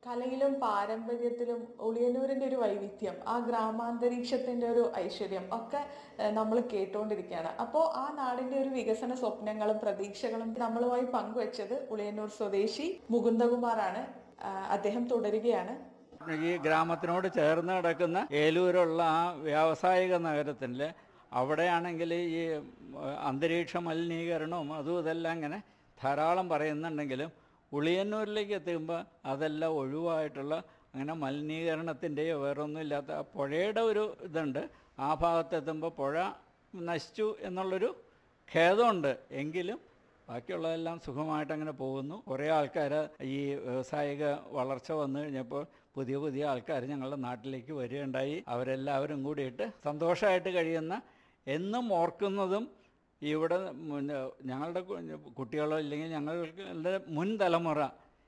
കലയിലും പാരമ്പര്യത്തിലും ഉളിയന്നൂരിന്റെ ഒരു വൈവിധ്യം ആ ഗ്രാമാന്തരീക്ഷത്തിന്റെ ഒരു ഐശ്വര്യം ഒക്കെ നമ്മൾ കേട്ടുകൊണ്ടിരിക്കുകയാണ് അപ്പോൾ ആ നാടിന്റെ ഒരു വികസന സ്വപ്നങ്ങളും പ്രതീക്ഷകളും നമ്മളുമായി പങ്കുവച്ചത് ഉളിയന്നൂർ സ്വദേശി മുകുന്ദകുമാറാണ് ആ, അദ്ദേഹം തുടരുകയാണ് ഈ ഗ്രാമത്തിനോട് ചേർന്ന് കിടക്കുന്ന ഏലൂരുള്ള ആ വ്യാവസായിക നഗരത്തിൽ അവിടെയാണെങ്കിൽ ഈ അന്തരീക്ഷ മലിനീകരണവും അതും ഇതെല്ലാം ഇങ്ങനെ ധാരാളം പറയുന്നുണ്ടെങ്കിലും ഉളിയന്നൂരിലേക്ക് എത്തുമ്പോൾ അതെല്ലാം ഒഴിവായിട്ടുള്ള അങ്ങനെ മലിനീകരണത്തിൻ്റെയോ വേറൊന്നും ഇല്ലാത്ത ആ പുഴയുടെ ഒരു ഇതുണ്ട് ആ ഭാഗത്തെത്തുമ്പോൾ പുഴ നശിച്ചു എന്നുള്ളൊരു ഖേദമുണ്ട് എങ്കിലും ബാക്കിയുള്ളതെല്ലാം സുഖമായിട്ട് അങ്ങനെ പോകുന്നു കുറേ ആൾക്കാർ ഈ വ്യവസായിക വളർച്ച വന്നു കഴിഞ്ഞപ്പോൾ പുതിയ പുതിയ ആൾക്കാർ ഞങ്ങളുടെ നാട്ടിലേക്ക് വരികയുണ്ടായി അവരെല്ലാവരും കൂടിയിട്ട് സന്തോഷമായിട്ട് കഴിയുന്ന എന്നും ഓർക്കുന്നതും ഇവിടെ മുൻ- ഞങ്ങളുടെ കു- കുട്ടികളോ ഇല്ലെങ്കിൽ ഞങ്ങളുടെ മുൻ തലമുറ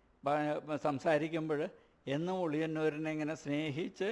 ബ- സംസാരിക്കുമ്പോൾ എന്നും ഉളിയന്നൂരിനെ ഇങ്ങനെ സ്നേഹിച്ച്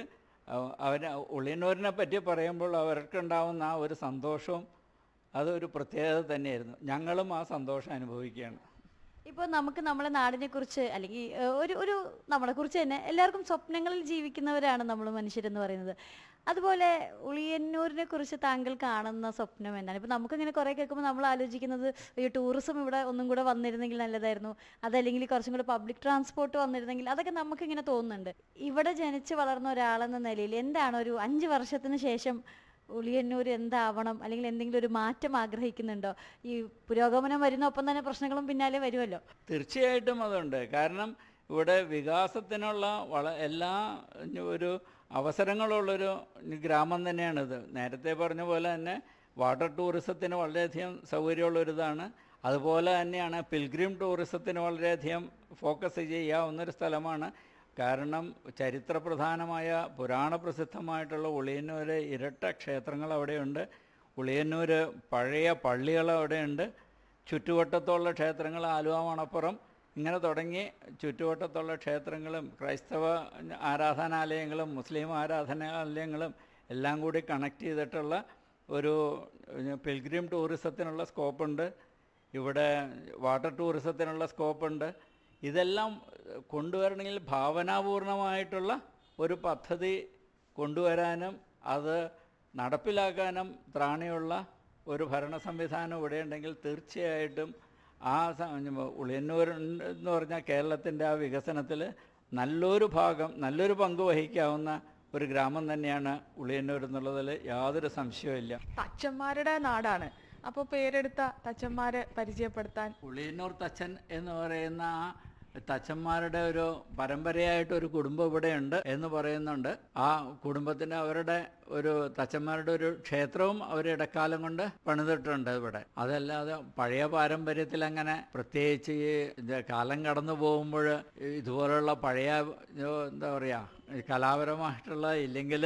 അവർ ഉളിയന്നൂരിനെ പറ്റി പറയുമ്പോൾ അവർക്കുണ്ടാവുന്ന ആ ഒരു സന്തോഷവും അതൊരു പ്രത്യേകത തന്നെയായിരുന്നു ഞങ്ങളും ആ സന്തോഷം അനുഭവിക്കുകയാണ് ഇപ്പോൾ നമുക്ക് നമ്മളെ നാടിനെ കുറിച്ച് അല്ലെങ്കിൽ ഏഹ്, ഒരു ഒരു നമ്മളെ കുറിച്ച് തന്നെ എല്ലാവർക്കും സ്വപ്നങ്ങളിൽ ജീവിക്കുന്നവരാണ് നമ്മൾ മനുഷ്യരെന്ന് പറയുന്നത് അതുപോലെ ഉളിയന്നൂരിനെ കുറിച്ച് താങ്കൾ കാണുന്ന സ്വപ്നം എന്താണ് ഇപ്പൊ നമുക്കിങ്ങനെ കുറെ കേൾക്കുമ്പോൾ നമ്മൾ ആലോചിക്കുന്നത് ഈ ടൂറിസം ഇവിടെ ഒന്നും കൂടെ വന്നിരുന്നെങ്കിൽ നല്ലതായിരുന്നു അതല്ലെങ്കിൽ കുറച്ചും കൂടെ പബ്ലിക് ട്രാൻസ്പോർട്ട് വന്നിരുന്നെങ്കിൽ അതൊക്കെ നമുക്കിങ്ങനെ തോന്നുന്നുണ്ട് ഇവിടെ ജനിച്ച് വളർന്ന ഒരാളെന്ന നിലയിൽ എന്താണ് ഒരു അഞ്ച് വർഷത്തിന് ശേഷം ഉളിയന്നൂർ എന്താവണം അല്ലെങ്കിൽ എന്തെങ്കിലും ഒരു മാറ്റം ആഗ്രഹിക്കുന്നുണ്ടോ ഈ പുരോഗമനം വരുന്ന ഒപ്പം തന്നെ പ്രശ്നങ്ങളും പിന്നാലെ വരുമല്ലോ തീർച്ചയായിട്ടും അതുണ്ട് കാരണം ഇവിടെ വികാസത്തിനുള്ള വള എല്ലാ ഒരു അവസരങ്ങളുള്ളൊരു ഗ്രാമം തന്നെയാണിത് നേരത്തെ പറഞ്ഞ പോലെ തന്നെ വാട്ടർ ടൂറിസത്തിന് വളരെയധികം സൗകര്യമുള്ളൊരിതാണ് അതുപോലെ തന്നെയാണ് പിൽഗ്രിം ടൂറിസത്തിന് വളരെയധികം ഫോക്കസ് ചെയ്യാവുന്നൊരു സ്ഥലമാണ് കാരണം ചരിത്രപ്രധാനമായ പുരാണ പ്രസിദ്ധമായിട്ടുള്ള ഉളിയന്നൂർ ഇരട്ട ക്ഷേത്രങ്ങൾ അവിടെയുണ്ട് ഉളിയന്നൂർ പഴയ പള്ളികൾ അവിടെയുണ്ട് ചുറ്റുവട്ടത്തുള്ള ക്ഷേത്രങ്ങൾ ആലുവ മണപ്പുറം ഇങ്ങനെ തുടങ്ങി ചുറ്റുവട്ടത്തുള്ള ക്ഷേത്രങ്ങളും ക്രൈസ്തവ ആരാധനാലയങ്ങളും മുസ്ലിം ആരാധനാലയങ്ങളും എല്ലാം കൂടി കണക്ട് ചെയ്തിട്ടുള്ള ഒരു പിൽഗ്രിം ടൂറിസത്തിനുള്ള സ്കോപ്പുണ്ട് ഇവിടെ വാട്ടർ ടൂറിസത്തിനുള്ള സ്കോപ്പുണ്ട് ഇതെല്ലാം കൊണ്ടുവരണമെങ്കിൽ ഭാവനാപൂർണമായിട്ടുള്ള ഒരു പദ്ധതി കൊണ്ടുവരാനും അത് നടപ്പിലാക്കാനും ത്രാണിയുള്ള ഒരു ഭരണ സംവിധാനം ഇവിടെ ഉണ്ടെങ്കിൽ തീർച്ചയായിട്ടും ആ സ- ഉളിയന്നൂർ എന്ന് പറഞ്ഞാൽ കേരളത്തിൻ്റെ ആ വികസനത്തിൽ നല്ലൊരു ഭാഗം നല്ലൊരു പങ്ക് വഹിക്കാവുന്ന ഒരു ഗ്രാമം തന്നെയാണ് ഉളിയന്നൂർ എന്നുള്ളതിൽ യാതൊരു സംശയവുമില്ല തച്ചന്മാരുടെ നാടാണ് അപ്പോൾ പേരെടുത്ത തച്ചന്മാരെ പരിചയപ്പെടുത്താൻ ഉളിയന്നൂർ തച്ചൻ എന്ന് പറയുന്ന ആ തച്ചന്മാരുടെ ഒരു പരമ്പരയായിട്ട് ഒരു കുടുംബം ഇവിടെയുണ്ട് എന്ന് പറയുന്നുണ്ട് ആ കുടുംബത്തിന് അവരുടെ ഒരു തച്ചന്മാരുടെ ഒരു ക്ഷേത്രവും അവർ ഇടക്കാലം കൊണ്ട് പണിതിട്ടുണ്ട് ഇവിടെ അതല്ലാതെ പഴയ പാരമ്പര്യത്തിൽ അങ്ങനെ പ്രത്യേകിച്ച് ഈ ഇത് കാലം കടന്നു പോകുമ്പോൾ ഇതുപോലുള്ള പഴയ ഏഹ്, എന്താ പറയുക കലാപരമായിട്ടുള്ള ഇല്ലെങ്കിൽ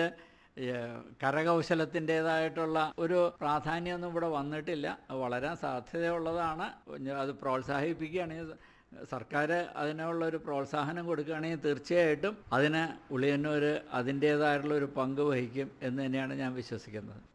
കരകൗശലത്തിൻ്റെതായിട്ടുള്ള ഒരു പ്രാധാന്യമൊന്നും ഇവിടെ വന്നിട്ടില്ല അത് വളരാൻ സാധ്യതയുള്ളതാണ് അത് പ്രോത്സാഹിപ്പിക്കുകയാണെങ്കിൽ സർക്കാർ അതിനുള്ള ഒരു പ്രോത്സാഹനം കൊടുക്കുകയാണെങ്കിൽ തീർച്ചയായിട്ടും അതിന് ഉളിയന്നൂർ അതിൻ്റേതായിട്ടുള്ള ഒരു പങ്ക് വഹിക്കും എന്ന് തന്നെയാണ് ഞാൻ വിശ്വസിക്കുന്നത്